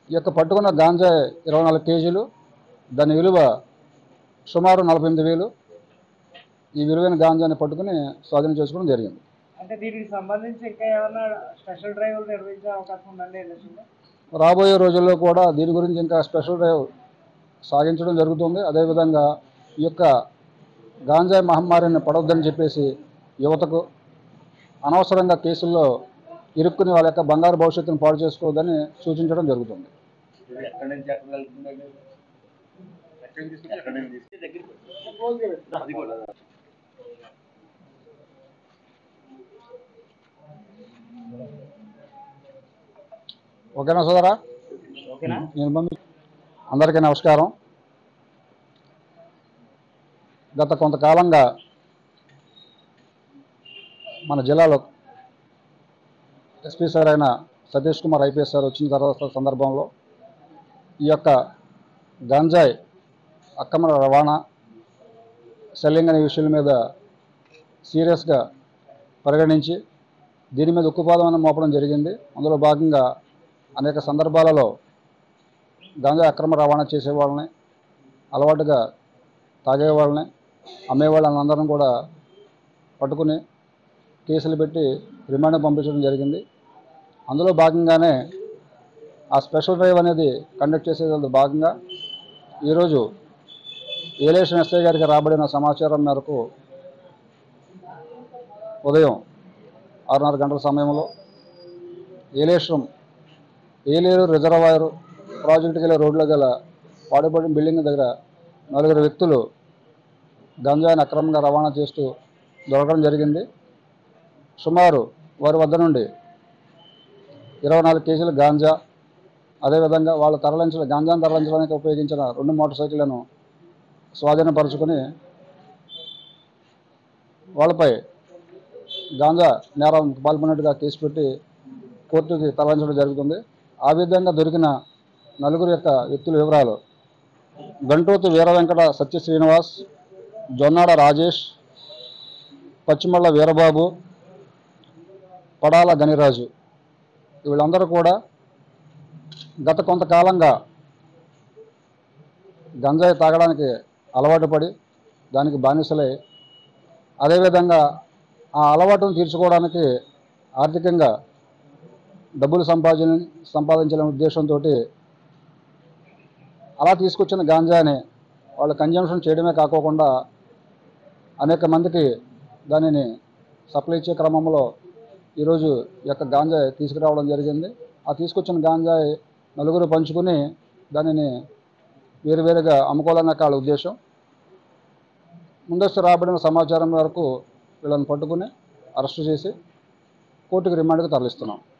ఈ యొక్క పట్టుకున్న గాంజా ఇరవై నాలుగు కేజీలు దాని విలువ సుమారు నలభై ఎనిమిది వేలు ఈ విలువైన గాంజాని పట్టుకుని స్వాధీనం చేసుకోవడం జరిగింది అంటే దీనికి సంబంధించి ఇంకా ఏమన్నా స్పెషల్ డ్రైవ్లు నిర్వహించే అవకాశం ఉందండి ఎలక్షన్లో రాబోయే రోజుల్లో కూడా దీని గురించి ఇంకా స్పెషల్ డ్రైవ్ సాగించడం జరుగుతుంది అదేవిధంగా ఈ యొక్క గాంజాయి మహమ్మారిని పడవద్దని చెప్పేసి యువతకు అనవసరంగా కేసుల్లో ఇరుక్కుని వాళ్ళ యొక్క బంగారు భవిష్యత్తును పాడు చేసుకోవద్దని సూచించడం జరుగుతుంది ఇది ఎక్కడి నుంచి ఎక్కడ వెళ్తుందండి ఎక్కడి నుంచి తీసుకొచ్చి ఎక్కడి నుంచి తీసుకొచ్చి దగ్గరికి అది కూడా ఓకేనా సోదరా ఓకేనా నేను పంపి అందరికీ నమస్కారం గత కొంతకాలంగా మన జిల్లాలో ఎస్పీ సార్ అయిన సతీష్ కుమార్ ఐపీఎస్ సార్ వచ్చిన తర్వాత సందర్భంలో ఈ యొక్క గంజాయి అక్రమ రవాణా సెల్లింగ్ అనే విషయాల మీద సీరియస్గా పరిగణించి దీని మీద ఉక్కుపాదం మోపడం జరిగింది అందులో భాగంగా అనేక సందర్భాలలో గాంజా అక్రమ రవాణా చేసే వాళ్ళని అలవాటుగా తాగే వాళ్ళని అమ్మే వాళ్ళని అందరం కూడా పట్టుకుని కేసులు పెట్టి రిమాండ్ పంపించడం జరిగింది అందులో భాగంగానే ఆ స్పెషల్ డ్రైవ్ అనేది కండక్ట్ చేసేది భాగంగా ఈరోజు ఏలేషన్ ఎస్ఐ గారికి రాబడిన సమాచారం మేరకు ఉదయం ఆరున్నర గంటల సమయంలో ఏలేశ్వరం ఏలేరు రిజర్వాయర్ ప్రాజెక్టుకి వెళ్ళే రోడ్లో గల పాడుపడిన బిల్డింగ్ దగ్గర నలుగురు వ్యక్తులు గంజాయిని అక్రమంగా రవాణా చేస్తూ దొరకడం జరిగింది సుమారు వారి వద్ద నుండి ఇరవై నాలుగు కేజీల గాంజా అదేవిధంగా వాళ్ళు తరలించిన గాంజాను తరలించడానికి ఉపయోగించిన రెండు మోటార్ సైకిళ్లను స్వాధీనపరుచుకొని వాళ్ళపై గాంజా నేరం పాల్పడినట్టుగా కేసు పెట్టి కోర్టుకి తరలించడం జరుగుతుంది ఆ విధంగా దొరికిన నలుగురు యొక్క వ్యక్తుల వివరాలు గంటోతు వీర వెంకట సత్య శ్రీనివాస్ జొన్నాడ రాజేష్ పచ్చిమల్ల వీరబాబు పడాల గనిరాజు వీళ్ళందరూ కూడా గత కొంతకాలంగా గంజాయి తాగడానికి అలవాటు పడి దానికి బానిసలై అదేవిధంగా ఆ అలవాటును తీర్చుకోవడానికి ఆర్థికంగా డబ్బులు సంపాదించ సంపాదించాలనే ఉద్దేశంతో అలా తీసుకొచ్చిన గాంజాని వాళ్ళు కన్జంప్షన్ చేయడమే కాకోకుండా అనేక మందికి దానిని సప్లై ఇచ్చే క్రమంలో ఈరోజు ఈ యొక్క గాంజాయి తీసుకురావడం జరిగింది ఆ తీసుకొచ్చిన గాంజాయి నలుగురు పంచుకుని దానిని వేరువేరుగా అమ్ముకోవాలన్న వాళ్ళ ఉద్దేశం ముందస్తు రాబడిన సమాచారం మేరకు వీళ్ళని పట్టుకుని అరెస్టు చేసి కోర్టుకు రిమాండ్కి తరలిస్తున్నాం